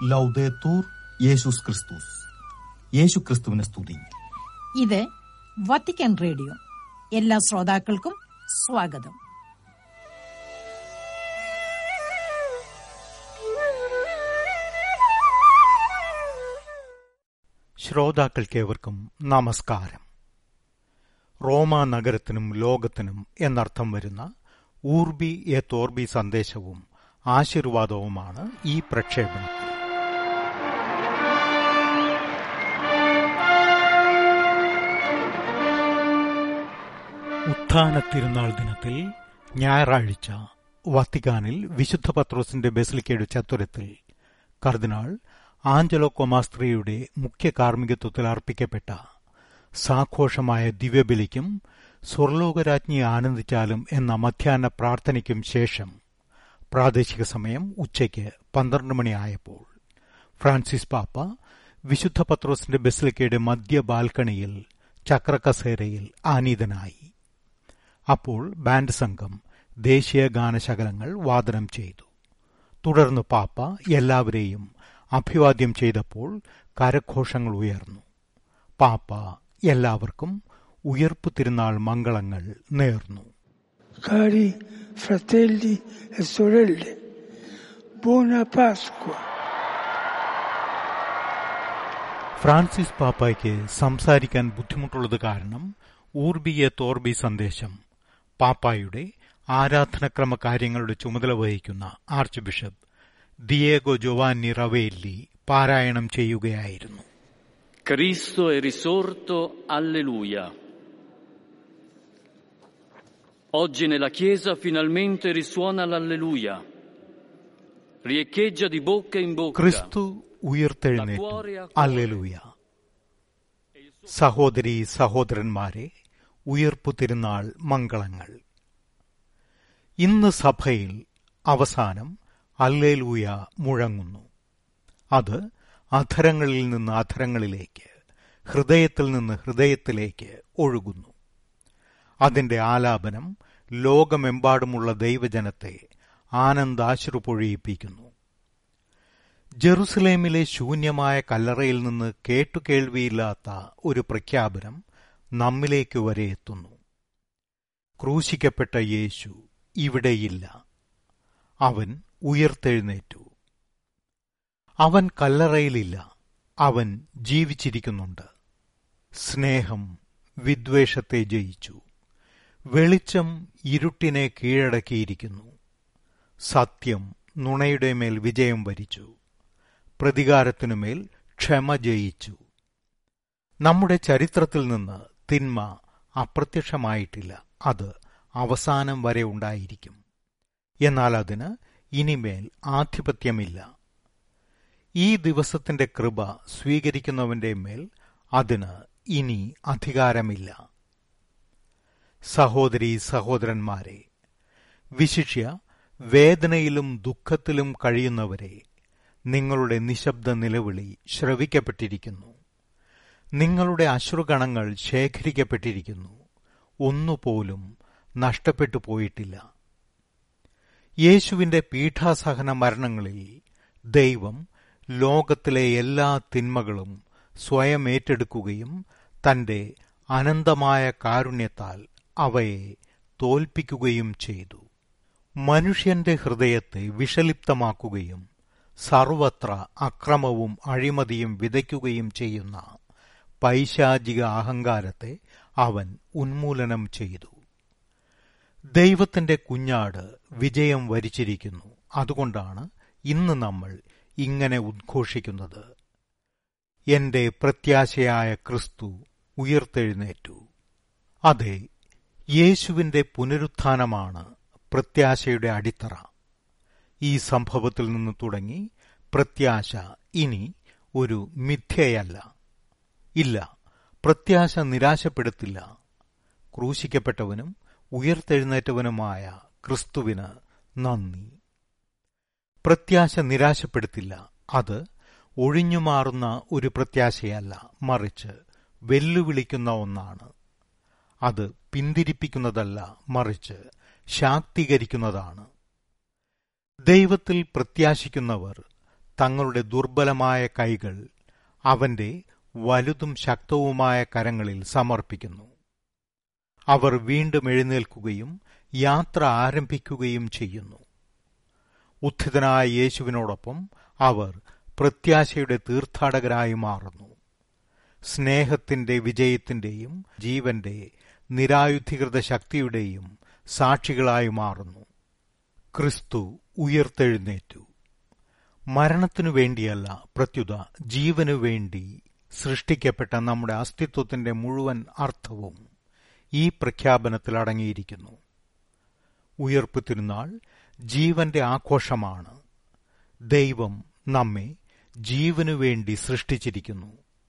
ലൗദേത്തൂർ യേശുസ് ക്രിസ്തുസ് യേശു ക്രിസ്തുവിനെ സ്തുതി ഇത് വത്തിക്കാൻ റേഡിയോ എല്ലാ ശ്രോതാക്കൾക്കും സ്വാഗതം ശ്രോതാക്കൾക്കേവർക്കും നമസ്കാരം റോമ നഗരത്തിനും ലോകത്തിനും എന്നർത്ഥം വരുന്ന ഊർബി എ തോർബി സന്ദേശവും ആശീർവാദവുമാണ് ഈ പ്രക്ഷേപണം ഉത്ഥാന തിരുനാൾ ദിനത്തിൽ ഞായറാഴ്ച വത്തിക്കാനിൽ വിശുദ്ധ പത്രോസിന്റെ ബെസിലിക്കയുടെ ചത്തുരത്തിൽ കർദിനാൾ ആഞ്ചലോ കൊമാസ്ത്രിയുടെ മുഖ്യ കാർമ്മികത്വത്തിൽ അർപ്പിക്കപ്പെട്ട സാഘോഷമായ ദിവ്യബലിക്കും സ്വർലോകരാജ്ഞി ആനന്ദിച്ചാലും എന്ന മധ്യാഹ്ന പ്രാർത്ഥനയ്ക്കും ശേഷം പ്രാദേശിക സമയം ഉച്ചയ്ക്ക് പന്ത്രണ്ട് മണിയായപ്പോൾ ഫ്രാൻസിസ് പാപ്പ വിശുദ്ധ പത്രോസിന്റെ ബെസിലിക്കയുടെ മധ്യ ബാൽക്കണിയിൽ ചക്രക്കസേരയിൽ ആനീതനായി അപ്പോൾ ബാൻഡ് സംഘം ദേശീയ ഗാനശകലങ്ങൾ വാദനം ചെയ്തു തുടർന്ന് പാപ്പ എല്ലാവരെയും അഭിവാദ്യം ചെയ്തപ്പോൾ കരഘോഷങ്ങൾ ഉയർന്നു പാപ്പ എല്ലാവർക്കും ഉയർപ്പു തിരുനാൾ മംഗളങ്ങൾ നേർന്നു Cari fratelli e sorelle, buona Pasqua. Francis പാപ്പായ്ക്ക് സംസാരിക്കാൻ ബുദ്ധിമുട്ടുള്ളത് കാരണം ഊർബിയെ തോർബി സന്ദേശം പാപ്പായുടെ ആരാധനക്രമ കാര്യങ്ങളുടെ ചുമതല വഹിക്കുന്ന archbishop Diego Giovanni Ravelli പാരായണം ചെയ്യുകയായിരുന്നു Cristo è risorto, alleluia. Oggi nella Chiesa finalmente risuona l'alleluia. Riecheggia di bocca in bocca. ക്രിസ്തു ഉയർത്തെഴുന്നേറ്റു അല്ലെലൂയ സഹോദരി സഹോദരന്മാരെ ഉയർപ്പു തിരുനാൾ മംഗളങ്ങൾ ഇന്ന് സഭയിൽ അവസാനം അല്ലേലൂയ മുഴങ്ങുന്നു അത് അധരങ്ങളിൽ നിന്ന് അധരങ്ങളിലേക്ക് ഹൃദയത്തിൽ നിന്ന് ഹൃദയത്തിലേക്ക് ഒഴുകുന്നു അതിന്റെ ആലാപനം ലോകമെമ്പാടുമുള്ള ദൈവജനത്തെ ആനന്ദാശ്രു പൊഴിയിപ്പിക്കുന്നു ജെറുസലേമിലെ ശൂന്യമായ കല്ലറയിൽ നിന്ന് കേട്ടുകേൾവിയില്ലാത്ത ഒരു പ്രഖ്യാപനം നമ്മിലേക്ക് വരെ എത്തുന്നു ക്രൂശിക്കപ്പെട്ട യേശു ഇവിടെയില്ല അവൻ ഉയർത്തെഴുന്നേറ്റു അവൻ കല്ലറയിലില്ല അവൻ ജീവിച്ചിരിക്കുന്നുണ്ട് സ്നേഹം വിദ്വേഷത്തെ ജയിച്ചു വെളിച്ചം ഇരുട്ടിനെ കീഴടക്കിയിരിക്കുന്നു സത്യം നുണയുടെ മേൽ വിജയം വരിച്ചു പ്രതികാരത്തിനുമേൽ ക്ഷമ ജയിച്ചു നമ്മുടെ ചരിത്രത്തിൽ നിന്ന് തിന്മ അപ്രത്യക്ഷമായിട്ടില്ല അത് അവസാനം വരെ ഉണ്ടായിരിക്കും എന്നാൽ അതിന് ഇനിമേൽ ആധിപത്യമില്ല ഈ ദിവസത്തിന്റെ കൃപ സ്വീകരിക്കുന്നവന്റെ മേൽ അതിന് ഇനി അധികാരമില്ല സഹോദരി സഹോദരന്മാരെ വിശിഷ്യ വേദനയിലും ദുഃഖത്തിലും കഴിയുന്നവരെ നിങ്ങളുടെ നിശബ്ദ നിലവിളി ശ്രവിക്കപ്പെട്ടിരിക്കുന്നു നിങ്ങളുടെ അശ്രുഗണങ്ങൾ ശേഖരിക്കപ്പെട്ടിരിക്കുന്നു ഒന്നുപോലും നഷ്ടപ്പെട്ടു പോയിട്ടില്ല യേശുവിന്റെ പീഠാസഹന മരണങ്ങളിൽ ദൈവം ലോകത്തിലെ എല്ലാ തിന്മകളും സ്വയം ഏറ്റെടുക്കുകയും തന്റെ അനന്തമായ കാരുണ്യത്താൽ അവയെ തോൽപ്പിക്കുകയും ചെയ്തു മനുഷ്യന്റെ ഹൃദയത്തെ വിഷലിപ്തമാക്കുകയും സർവത്ര അക്രമവും അഴിമതിയും വിതയ്ക്കുകയും ചെയ്യുന്ന പൈശാചിക അഹങ്കാരത്തെ അവൻ ഉന്മൂലനം ചെയ്തു ദൈവത്തിന്റെ കുഞ്ഞാട് വിജയം വരിച്ചിരിക്കുന്നു അതുകൊണ്ടാണ് ഇന്ന് നമ്മൾ ഇങ്ങനെ ഉദ്ഘോഷിക്കുന്നത് എന്റെ പ്രത്യാശയായ ക്രിസ്തു ഉയർത്തെഴുന്നേറ്റു അതെ യേശുവിന്റെ പുനരുത്ഥാനമാണ് പ്രത്യാശയുടെ അടിത്തറ ഈ സംഭവത്തിൽ നിന്ന് തുടങ്ങി പ്രത്യാശ ഇനി ഒരു മിഥ്യയല്ല ഇല്ല പ്രത്യാശ നിരാശപ്പെടുത്തില്ല ക്രൂശിക്കപ്പെട്ടവനും ഉയർത്തെഴുന്നേറ്റവനുമായ ക്രിസ്തുവിന് നന്ദി പ്രത്യാശ നിരാശപ്പെടുത്തില്ല അത് ഒഴിഞ്ഞുമാറുന്ന ഒരു പ്രത്യാശയല്ല മറിച്ച് വെല്ലുവിളിക്കുന്ന ഒന്നാണ് അത് പിന്തിരിപ്പിക്കുന്നതല്ല മറിച്ച് ശാക്തീകരിക്കുന്നതാണ് ദൈവത്തിൽ പ്രത്യാശിക്കുന്നവർ തങ്ങളുടെ ദുർബലമായ കൈകൾ അവന്റെ വലുതും ശക്തവുമായ കരങ്ങളിൽ സമർപ്പിക്കുന്നു അവർ വീണ്ടും എഴുന്നേൽക്കുകയും യാത്ര ആരംഭിക്കുകയും ചെയ്യുന്നു ഉത്ഥിതനായ യേശുവിനോടൊപ്പം അവർ പ്രത്യാശയുടെ തീർത്ഥാടകരായി മാറുന്നു സ്നേഹത്തിന്റെ വിജയത്തിന്റെയും ജീവന്റെ നിരായുധീകൃത ശക്തിയുടെയും സാക്ഷികളായി മാറുന്നു ക്രിസ്തു ഉയർത്തെഴുന്നേറ്റു മരണത്തിനു വേണ്ടിയല്ല പ്രത്യുത ജീവനു വേണ്ടി സൃഷ്ടിക്കപ്പെട്ട നമ്മുടെ അസ്തിത്വത്തിന്റെ മുഴുവൻ അർത്ഥവും ഈ പ്രഖ്യാപനത്തിൽ അടങ്ങിയിരിക്കുന്നു ഉയർപ്പ് തിരുനാൾ ജീവന്റെ ആഘോഷമാണ് ദൈവം നമ്മെ ജീവനു വേണ്ടി സൃഷ്ടിച്ചിരിക്കുന്നു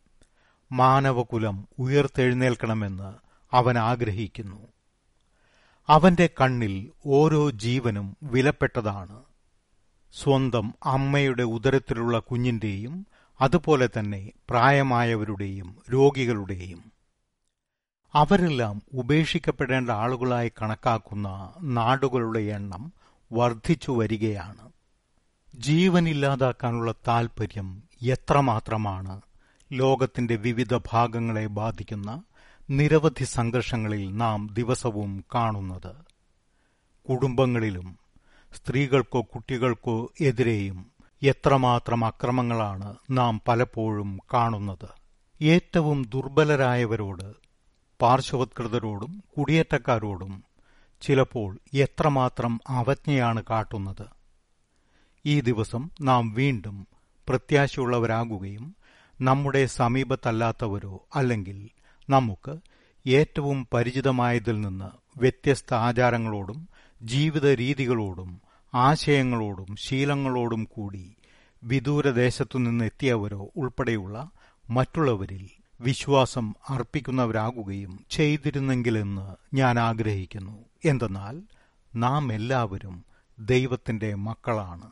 മാനവകുലം ഉയർത്തെഴുന്നേൽക്കണമെന്ന് അവൻ ആഗ്രഹിക്കുന്നു അവന്റെ കണ്ണിൽ ഓരോ ജീവനും വിലപ്പെട്ടതാണ് സ്വന്തം അമ്മയുടെ ഉദരത്തിലുള്ള കുഞ്ഞിന്റെയും അതുപോലെ തന്നെ പ്രായമായവരുടെയും രോഗികളുടെയും അവരെല്ലാം ഉപേക്ഷിക്കപ്പെടേണ്ട ആളുകളായി കണക്കാക്കുന്ന നാടുകളുടെ എണ്ണം വർദ്ധിച്ചു വരികയാണ് ജീവനില്ലാതാക്കാനുള്ള താൽപര്യം എത്രമാത്രമാണ് ലോകത്തിന്റെ വിവിധ ഭാഗങ്ങളെ ബാധിക്കുന്ന നിരവധി സംഘർഷങ്ങളിൽ നാം ദിവസവും കാണുന്നത് കുടുംബങ്ങളിലും സ്ത്രീകൾക്കോ കുട്ടികൾക്കോ എതിരെയും എത്രമാത്രം അക്രമങ്ങളാണ് നാം പലപ്പോഴും കാണുന്നത് ഏറ്റവും ദുർബലരായവരോട് പാർശ്വവത്കൃതരോടും കുടിയേറ്റക്കാരോടും ചിലപ്പോൾ എത്രമാത്രം അവജ്ഞയാണ് കാട്ടുന്നത് ഈ ദിവസം നാം വീണ്ടും പ്രത്യാശയുള്ളവരാകുകയും നമ്മുടെ സമീപത്തല്ലാത്തവരോ അല്ലെങ്കിൽ നമുക്ക് ഏറ്റവും പരിചിതമായതിൽ നിന്ന് വ്യത്യസ്ത ആചാരങ്ങളോടും ജീവിത രീതികളോടും ആശയങ്ങളോടും ശീലങ്ങളോടും കൂടി വിദൂരദേശത്തു നിന്നെത്തിയവരോ ഉൾപ്പെടെയുള്ള മറ്റുള്ളവരിൽ വിശ്വാസം അർപ്പിക്കുന്നവരാകുകയും ചെയ്തിരുന്നെങ്കിലെന്ന് ഞാൻ ആഗ്രഹിക്കുന്നു എന്തെന്നാൽ നാം എല്ലാവരും ദൈവത്തിന്റെ മക്കളാണ്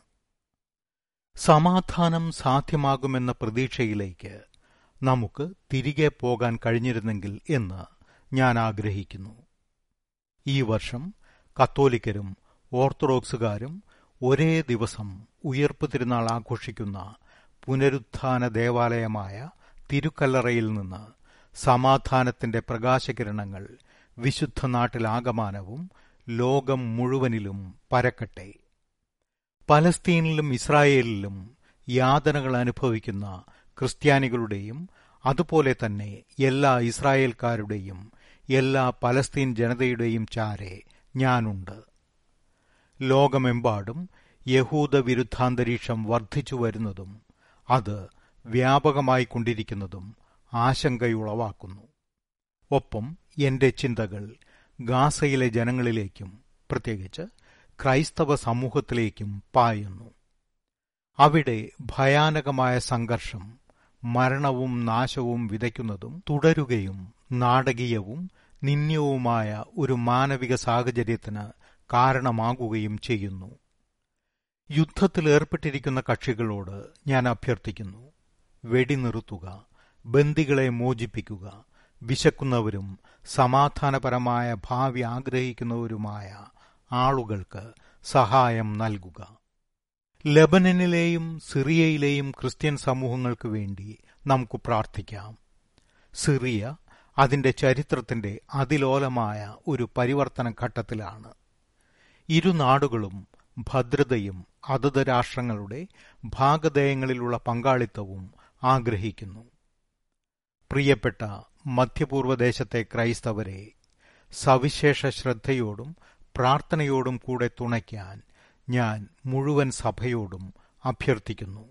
സമാധാനം സാധ്യമാകുമെന്ന പ്രതീക്ഷയിലേക്ക് നമുക്ക് തിരികെ പോകാൻ കഴിഞ്ഞിരുന്നെങ്കിൽ എന്ന് ഞാൻ ആഗ്രഹിക്കുന്നു ഈ വർഷം കത്തോലിക്കരും ഓർത്തഡോക്സുകാരും ഒരേ ദിവസം ഉയർപ്പ് തിരുനാൾ ആഘോഷിക്കുന്ന പുനരുത്ഥാന ദേവാലയമായ തിരുക്കല്ലറയിൽ നിന്ന് സമാധാനത്തിന്റെ പ്രകാശകിരണങ്ങൾ വിശുദ്ധ നാട്ടിലാകമാനവും ലോകം മുഴുവനിലും പരക്കട്ടെ പലസ്തീനിലും ഇസ്രായേലിലും യാതനകൾ അനുഭവിക്കുന്ന ക്രിസ്ത്യാനികളുടെയും അതുപോലെ തന്നെ എല്ലാ ഇസ്രായേൽക്കാരുടെയും എല്ലാ പലസ്തീൻ ജനതയുടെയും ചാരെ ഞാനുണ്ട് ലോകമെമ്പാടും യഹൂദ വിരുദ്ധാന്തരീക്ഷം വർദ്ധിച്ചു വരുന്നതും അത് വ്യാപകമായി കൊണ്ടിരിക്കുന്നതും ആശങ്കയുളവാക്കുന്നു ഒപ്പം എന്റെ ചിന്തകൾ ഗാസയിലെ ജനങ്ങളിലേക്കും പ്രത്യേകിച്ച് ക്രൈസ്തവ സമൂഹത്തിലേക്കും പായുന്നു അവിടെ ഭയാനകമായ സംഘർഷം മരണവും നാശവും വിതയ്ക്കുന്നതും തുടരുകയും നാടകീയവും നിന്ദ്യവുമായ ഒരു മാനവിക സാഹചര്യത്തിന് കാരണമാകുകയും ചെയ്യുന്നു യുദ്ധത്തിൽ ഏർപ്പെട്ടിരിക്കുന്ന കക്ഷികളോട് ഞാൻ അഭ്യർത്ഥിക്കുന്നു വെടിനിർത്തുക ബന്ദികളെ മോചിപ്പിക്കുക വിശക്കുന്നവരും സമാധാനപരമായ ഭാവി ആഗ്രഹിക്കുന്നവരുമായ ആളുകൾക്ക് സഹായം നൽകുക ലബനനിലെയും സിറിയയിലെയും ക്രിസ്ത്യൻ സമൂഹങ്ങൾക്ക് വേണ്ടി നമുക്ക് പ്രാർത്ഥിക്കാം സിറിയ അതിന്റെ ചരിത്രത്തിന്റെ അതിലോലമായ ഒരു പരിവർത്തന ഘട്ടത്തിലാണ് ഇരു നാടുകളും ഭദ്രതയും അതത് രാഷ്ട്രങ്ങളുടെ ഭാഗധേയങ്ങളിലുള്ള പങ്കാളിത്തവും ആഗ്രഹിക്കുന്നു പ്രിയപ്പെട്ട മധ്യപൂർവ്വദേശത്തെ ക്രൈസ്തവരെ സവിശേഷ ശ്രദ്ധയോടും പ്രാർത്ഥനയോടും കൂടെ തുണയ്ക്കാൻ ഞാൻ മുഴുവൻ സഭയോടും അഭ്യർത്ഥിക്കുന്നു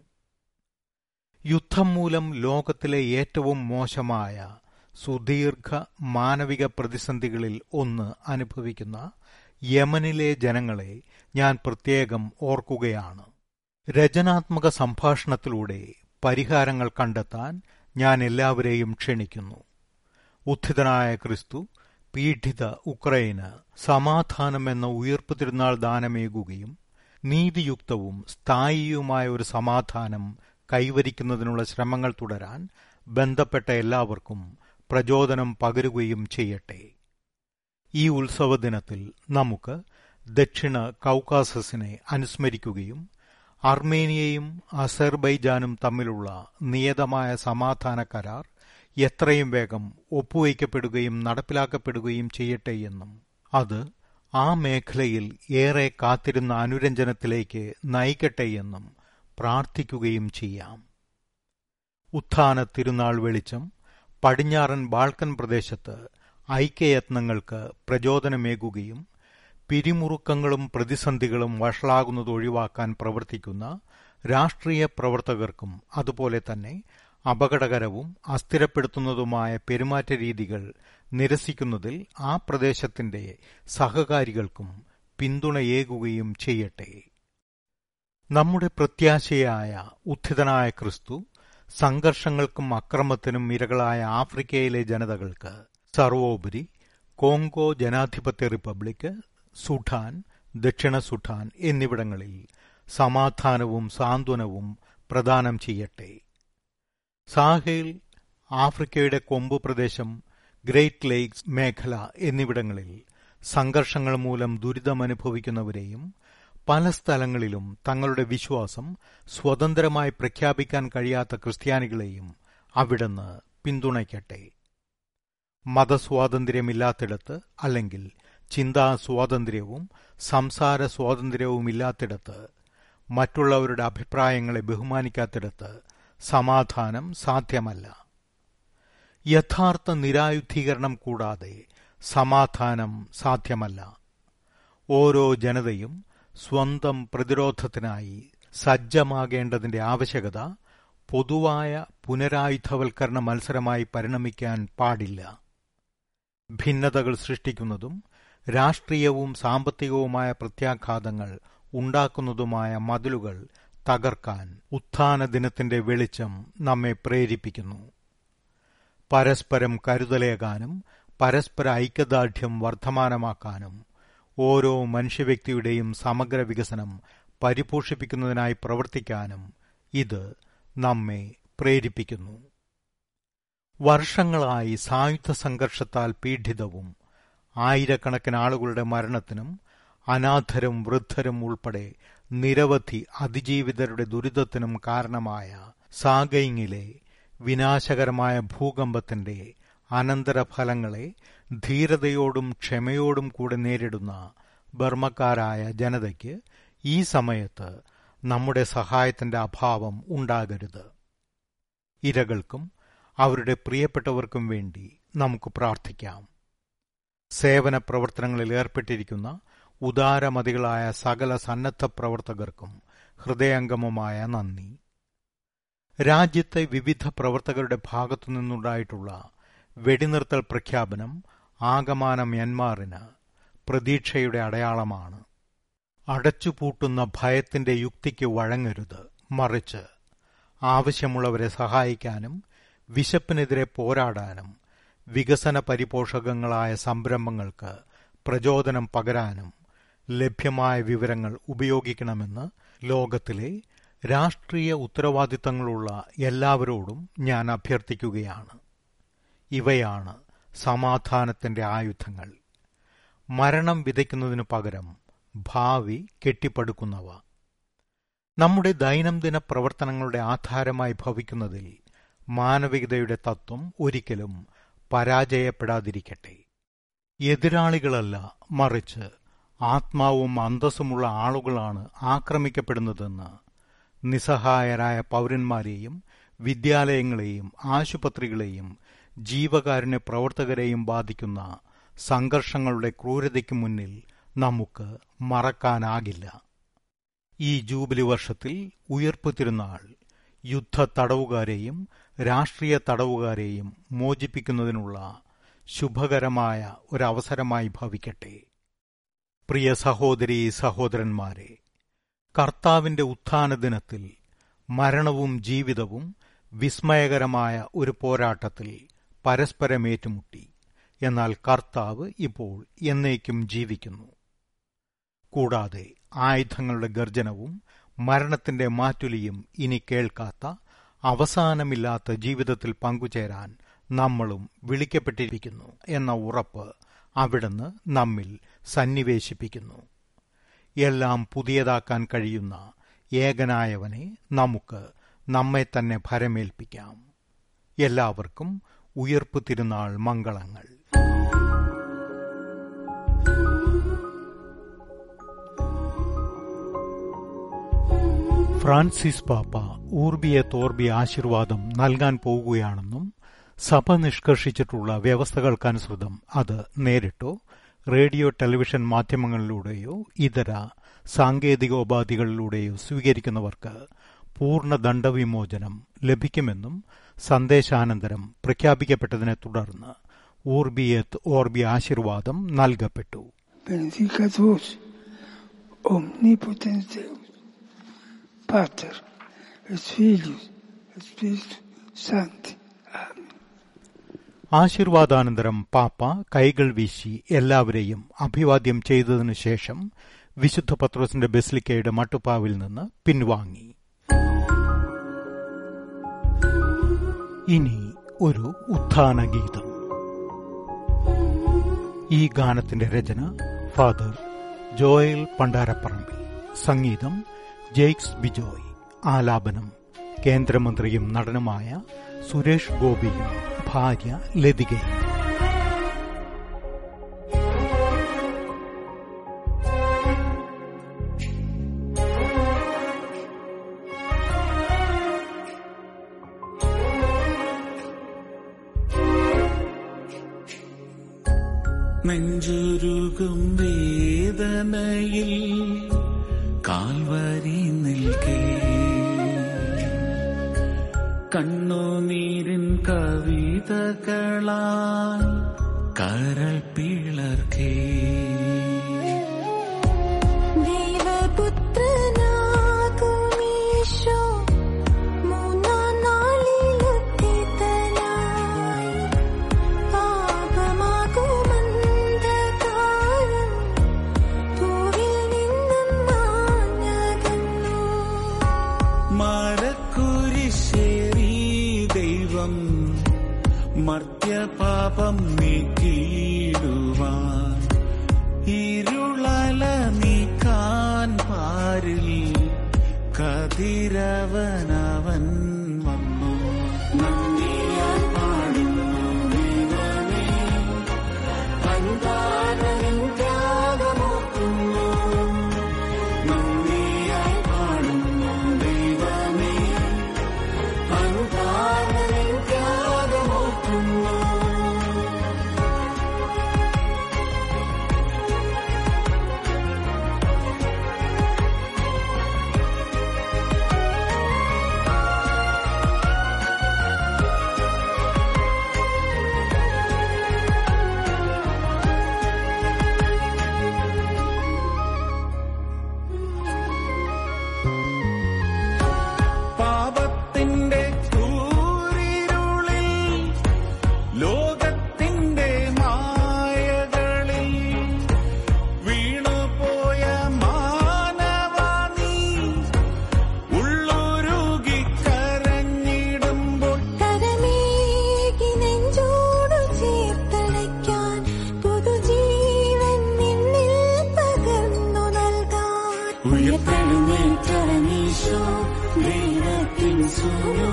യുദ്ധം മൂലം ലോകത്തിലെ ഏറ്റവും മോശമായ സുദീർഘ മാനവിക പ്രതിസന്ധികളിൽ ഒന്ന് അനുഭവിക്കുന്ന യമനിലെ ജനങ്ങളെ ഞാൻ പ്രത്യേകം ഓർക്കുകയാണ് രചനാത്മക സംഭാഷണത്തിലൂടെ പരിഹാരങ്ങൾ കണ്ടെത്താൻ ഞാൻ എല്ലാവരെയും ക്ഷണിക്കുന്നു ഉത്ഥിതനായ ക്രിസ്തു പീഡിത ഉക്രൈന് സമാധാനം എന്ന ഉയർപ്പ് തിരുനാൾ ദാനമേകുകയും നീതിയുക്തവും സ്ഥായിയുമായ ഒരു സമാധാനം കൈവരിക്കുന്നതിനുള്ള ശ്രമങ്ങൾ തുടരാൻ ബന്ധപ്പെട്ട എല്ലാവർക്കും പ്രചോദനം പകരുകയും ചെയ്യട്ടെ ഈ ഉത്സവ ദിനത്തിൽ നമുക്ക് ദക്ഷിണ കൗക്കാസസിനെ അനുസ്മരിക്കുകയും അർമേനിയയും അസർബൈജാനും തമ്മിലുള്ള നിയതമായ സമാധാന കരാർ എത്രയും വേഗം ഒപ്പുവയ്ക്കപ്പെടുകയും നടപ്പിലാക്കപ്പെടുകയും ചെയ്യട്ടെയെന്നും അത് ആ മേഖലയിൽ ഏറെ കാത്തിരുന്ന അനുരഞ്ജനത്തിലേക്ക് നയിക്കട്ടെയെന്നും പ്രാർത്ഥിക്കുകയും ചെയ്യാം ഉത്ഥാന തിരുനാൾ വെളിച്ചം പടിഞ്ഞാറൻ ബാൾക്കൻ പ്രദേശത്ത് ഐക്യയത്നങ്ങൾക്ക് പ്രചോദനമേകുകയും പിരിമുറുക്കങ്ങളും പ്രതിസന്ധികളും വഷളാകുന്നത് ഒഴിവാക്കാൻ പ്രവർത്തിക്കുന്ന രാഷ്ട്രീയ പ്രവർത്തകർക്കും അതുപോലെ തന്നെ അപകടകരവും അസ്ഥിരപ്പെടുത്തുന്നതുമായ പെരുമാറ്റ രീതികൾ നിരസിക്കുന്നതിൽ ആ പ്രദേശത്തിന്റെ സഹകാരികൾക്കും പിന്തുണയേകുകയും ചെയ്യട്ടെ നമ്മുടെ പ്രത്യാശയായ ഉത്ഥിതനായ ക്രിസ്തു സംഘർഷങ്ങൾക്കും അക്രമത്തിനും ഇരകളായ ആഫ്രിക്കയിലെ ജനതകൾക്ക് സർവോപരി കോങ്കോ ജനാധിപത്യ റിപ്പബ്ലിക് സുഡാൻ ദക്ഷിണ സുഡാൻ എന്നിവിടങ്ങളിൽ സമാധാനവും സാന്ത്വനവും പ്രദാനം ചെയ്യട്ടെ സാഹേൽ ആഫ്രിക്കയുടെ കൊമ്പ് പ്രദേശം ഗ്രേറ്റ് ലേക്സ് മേഖല എന്നിവിടങ്ങളിൽ സംഘർഷങ്ങൾ മൂലം ദുരിതമനുഭവിക്കുന്നവരെയും പല സ്ഥലങ്ങളിലും തങ്ങളുടെ വിശ്വാസം സ്വതന്ത്രമായി പ്രഖ്യാപിക്കാൻ കഴിയാത്ത ക്രിസ്ത്യാനികളെയും അവിടുന്ന് പിന്തുണയ്ക്കട്ടെ മതസ്വാതന്ത്ര്യമില്ലാത്തിടത്ത് അല്ലെങ്കിൽ ചിന്താ സ്വാതന്ത്ര്യവും സംസാര സ്വാതന്ത്ര്യവും ഇല്ലാത്തിടത്ത് മറ്റുള്ളവരുടെ അഭിപ്രായങ്ങളെ ബഹുമാനിക്കാത്തിടത്ത് സമാധാനം സാധ്യമല്ല യഥാർത്ഥ നിരായുധീകരണം കൂടാതെ സമാധാനം സാധ്യമല്ല ഓരോ ജനതയും സ്വന്തം പ്രതിരോധത്തിനായി സജ്ജമാകേണ്ടതിന്റെ ആവശ്യകത പൊതുവായ പുനരായുധവൽക്കരണ മത്സരമായി പരിണമിക്കാൻ പാടില്ല ഭിന്നതകൾ സൃഷ്ടിക്കുന്നതും രാഷ്ട്രീയവും സാമ്പത്തികവുമായ പ്രത്യാഘാതങ്ങൾ ഉണ്ടാക്കുന്നതുമായ മതിലുകൾ തകർക്കാൻ ഉത്ഥാന ദിനത്തിന്റെ വെളിച്ചം നമ്മെ പ്രേരിപ്പിക്കുന്നു പരസ്പരം കരുതലേകാനും പരസ്പര ഐക്യദാർഢ്യം വർദ്ധമാനമാക്കാനും ഓരോ മനുഷ്യവ്യക്തിയുടെയും സമഗ്ര വികസനം പരിപോഷിപ്പിക്കുന്നതിനായി പ്രവർത്തിക്കാനും ഇത് നമ്മെ പ്രേരിപ്പിക്കുന്നു വർഷങ്ങളായി സായുധ സംഘർഷത്താൽ പീഡിതവും ആയിരക്കണക്കിന് ആളുകളുടെ മരണത്തിനും അനാഥരും വൃദ്ധരും ഉൾപ്പെടെ നിരവധി അതിജീവിതരുടെ ദുരിതത്തിനും കാരണമായ സാഗയിങ്ങിലെ വിനാശകരമായ ഭൂകമ്പത്തിന്റെ അനന്തരഫലങ്ങളെ ധീരതയോടും ക്ഷമയോടും കൂടെ നേരിടുന്ന ബർമ്മക്കാരായ ജനതയ്ക്ക് ഈ സമയത്ത് നമ്മുടെ സഹായത്തിന്റെ അഭാവം ഉണ്ടാകരുത് ഇരകൾക്കും അവരുടെ പ്രിയപ്പെട്ടവർക്കും വേണ്ടി നമുക്ക് പ്രാർത്ഥിക്കാം സേവന പ്രവർത്തനങ്ങളിൽ ഏർപ്പെട്ടിരിക്കുന്ന ഉദാരമതികളായ സകല സന്നദ്ധ പ്രവർത്തകർക്കും ഹൃദയംഗമമായ നന്ദി രാജ്യത്തെ വിവിധ പ്രവർത്തകരുടെ ഭാഗത്തു നിന്നുണ്ടായിട്ടുള്ള വെടിനിർത്തൽ പ്രഖ്യാപനം ആകമാന മ്യാൻമാറിന് പ്രതീക്ഷയുടെ അടയാളമാണ് അടച്ചുപൂട്ടുന്ന ഭയത്തിന്റെ യുക്തിക്ക് വഴങ്ങരുത് മറിച്ച് ആവശ്യമുള്ളവരെ സഹായിക്കാനും വിശപ്പിനെതിരെ പോരാടാനും വികസന പരിപോഷകങ്ങളായ സംരംഭങ്ങൾക്ക് പ്രചോദനം പകരാനും ലഭ്യമായ വിവരങ്ങൾ ഉപയോഗിക്കണമെന്ന് ലോകത്തിലെ രാഷ്ട്രീയ ഉത്തരവാദിത്തങ്ങളുള്ള എല്ലാവരോടും ഞാൻ അഭ്യർത്ഥിക്കുകയാണ് ഇവയാണ് സമാധാനത്തിന്റെ ആയുധങ്ങൾ മരണം വിതയ്ക്കുന്നതിനു പകരം ഭാവി കെട്ടിപ്പടുക്കുന്നവ നമ്മുടെ ദൈനംദിന പ്രവർത്തനങ്ങളുടെ ആധാരമായി ഭവിക്കുന്നതിൽ മാനവികതയുടെ തത്വം ഒരിക്കലും പരാജയപ്പെടാതിരിക്കട്ടെ എതിരാളികളല്ല മറിച്ച് ആത്മാവും അന്തസ്സുമുള്ള ആളുകളാണ് ആക്രമിക്കപ്പെടുന്നതെന്ന് നിസ്സഹായരായ പൗരന്മാരെയും വിദ്യാലയങ്ങളെയും ആശുപത്രികളെയും ജീവകാരുണ്യ പ്രവർത്തകരെയും ബാധിക്കുന്ന സംഘർഷങ്ങളുടെ ക്രൂരതയ്ക്ക് മുന്നിൽ നമുക്ക് മറക്കാനാകില്ല ഈ ജൂബിലി വർഷത്തിൽ ഉയർപ്പ് തിരുനാൾ യുദ്ധ തടവുകാരെയും രാഷ്ട്രീയ തടവുകാരെയും മോചിപ്പിക്കുന്നതിനുള്ള ശുഭകരമായ ഒരവസരമായി ഭവിക്കട്ടെ പ്രിയ സഹോദരീ സഹോദരന്മാരെ കർത്താവിന്റെ ഉത്ഥാന ദിനത്തിൽ മരണവും ജീവിതവും വിസ്മയകരമായ ഒരു പോരാട്ടത്തിൽ പരസ്പരം ഏറ്റുമുട്ടി എന്നാൽ കർത്താവ് ഇപ്പോൾ എന്നേക്കും ജീവിക്കുന്നു കൂടാതെ ആയുധങ്ങളുടെ ഗർജനവും മരണത്തിന്റെ മാറ്റുലിയും ഇനി കേൾക്കാത്ത അവസാനമില്ലാത്ത ജീവിതത്തിൽ പങ്കുചേരാൻ നമ്മളും വിളിക്കപ്പെട്ടിരിക്കുന്നു എന്ന ഉറപ്പ് അവിടുന്ന് നമ്മിൽ സന്നിവേശിപ്പിക്കുന്നു എല്ലാം പുതിയതാക്കാൻ കഴിയുന്ന ഏകനായവനെ നമുക്ക് നമ്മെ തന്നെ ഭരമേൽപ്പിക്കാം എല്ലാവർക്കും ഉയർപ്പ് തിരുനാൾ മംഗളങ്ങൾ ഫ്രാൻസിസ് പാപ്പ ഊർബിയെ തോർബിയ ആശീർവാദം നൽകാൻ പോകുകയാണെന്നും സഭ നിഷ്കർഷിച്ചിട്ടുള്ള വ്യവസ്ഥകൾക്കനുസൃതം അത് നേരിട്ടോ റേഡിയോ ടെലിവിഷൻ മാധ്യമങ്ങളിലൂടെയോ ഇതര സാങ്കേതികോപാധികളിലൂടെയോ സ്വീകരിക്കുന്നവർക്ക് പൂർണ്ണ ദണ്ഡവിമോചനം ലഭിക്കുമെന്നും സന്ദേശാനന്തരം പ്രഖ്യാപിക്കപ്പെട്ടതിനെ തുടർന്ന് ഊർബിയത്ത് ഓർബി ആശീർവാദം നൽകപ്പെട്ടു benedicat vos omnipotens Deus, Pater et Filius et Spiritus Sancti. Amen. ആശീർവാദാനന്തരം പാപ്പ കൈകൾ വീശി എല്ലാവരെയും അഭിവാദ്യം ചെയ്തതിനു ശേഷം വിശുദ്ധ പത്രോസിന്റെ ബെസ്ലിക്കയുടെ മട്ടുപ്പാവിൽ നിന്ന് പിൻവാങ്ങി ഇനി ഒരു ഉത്ഥാന ഗീതം ഈ ഗാനത്തിന്റെ രചന ഫാദർ ജോയൽ പണ്ടാരപ്പറമ്പിൽ സംഗീതം ജെയ്ക്സ് ബിജോയ് ആലാപനം കേന്ദ്രമന്ത്രിയും നടനുമായ സുരേഷ് ഗോപിയും ഭാര്യ ലതികയും നെഞ്ചുരുകും വേദനയിൽ കാൽവരി നിൽക്കേ കണ്ണുനീരിൻ കവിതകളാൽ കരൾ പിളർക്കേ ദൈവപുത്രനാകുമീശോ മൂന്നാം നാളിലുദ്ധിതനായി പാപമാകുമന്ധകാരം ഭൂവിൽ നിന്നും മാഞ്ഞകന്നു മരക്കുരിശേറി ദൈവം മർത്യപാപം നീക്കിയിടുവാൻ ഇരുളല നീക്കാൻ പാരിൽ കതിരവനവൻ വന്നു നന്ദിയാൽ പാടുന്നു ദൈവമേ അനുദാനത്തിൻ ത്യാഗമോർക്കുന്നു നന്ദിയാൽ പാടുന്നു ദൈവമേ അനുദാനത്തിൻ ത്യാഗമോർക്കുന്നു പാപത്തിന്റെ കൂരിരുളിൽ ലോകത്തിന്റെ മായകളിൽ വീണുപോയ മാനവാണി ഉള്ളുരുകി കരഞ്ഞിടുമ്പോൾ കരമേകി നെഞ്ചോടു ചേർത്തടയ്ക്കാൻ പുതുജീവൻ നിന്നിൽ പകർന്നു നൽകാൻ ഉയർത്തെഴുന്നേറ്റവനീശോ ദൈവത്തിൻ സൂനോ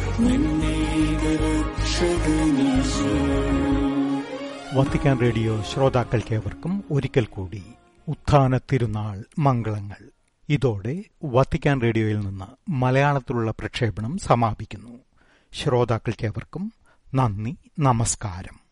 നിന്നേകരക്ഷകനീശോ വത്തിക്കാൻ റേഡിയോ ശ്രോതാക്കൾക്കേവർക്കും ഒരിക്കൽ കൂടി ഉത്ഥാന തിരുനാൾ മംഗളങ്ങൾ ഇതോടെ വത്തിക്കാൻ റേഡിയോയിൽ നിന്ന് മലയാളത്തിലുള്ള പ്രക്ഷേപണം സമാപിക്കുന്നു ശ്രോതാക്കൾക്കേവർക്കും നന്ദി നമസ്കാരം